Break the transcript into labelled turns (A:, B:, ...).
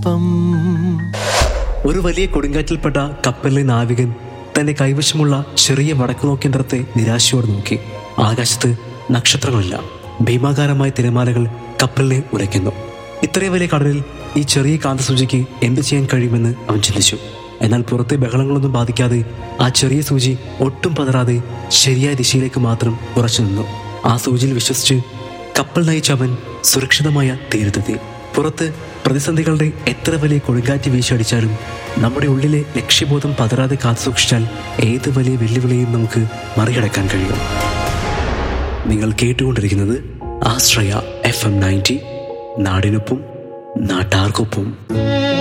A: സ്വപ്നം
B: ഒരു വലിയ കൊടുങ്കാറ്റിൽപ്പെട്ട കപ്പലിലെ നാവികൻ തന്റെ കൈവശമുള്ള ചെറിയ വടക്കുനോക്കിയന്ത്രത്തെ നിരാശയോടെ നോക്കി ആകാശത്ത് നക്ഷത്രങ്ങളില്ല ഭീമാകാരമായ തിരമാലകൾ കപ്പലിനെ ഉലയ്ക്കുന്നു ഇത്രയും വലിയ കടലിൽ ഈ ചെറിയ കാന്തസൂചിക്ക് എന്ത് ചെയ്യാൻ കഴിയുമെന്ന് അവൻ ചിന്തിച്ചു എന്നാൽ പുറത്തെ ബഹളങ്ങളൊന്നും ബാധിക്കാതെ ആ ചെറിയ സൂചി ഒട്ടും പതറാതെ ശരിയായ ദിശയിലേക്ക് മാത്രം ഉറച്ചു നിന്നു ആ സൂചിയിൽ വിശ്വസിച്ച് കപ്പൽ നയിച്ച അവൻ സുരക്ഷിതമായ തീരത്തെത്തി പുറത്ത് പ്രതിസന്ധികളുടെ എത്ര വലിയ കൊടുങ്കാറ്റ് വീശടിച്ചാലും നമ്മുടെ ഉള്ളിലെ ലക്ഷ്യബോധം പതറാതെ കാത്തുസൂക്ഷിച്ചാൽ ഏത് വലിയ വെല്ലുവിളിയും നമുക്ക് മറികടക്കാൻ കഴിയും നിങ്ങൾ കേട്ടുകൊണ്ടിരിക്കുന്നത് ആശ്രയ എഫ് എം നയൻറ്റി നാടിനൊപ്പം നാട്ടാർക്കൊപ്പം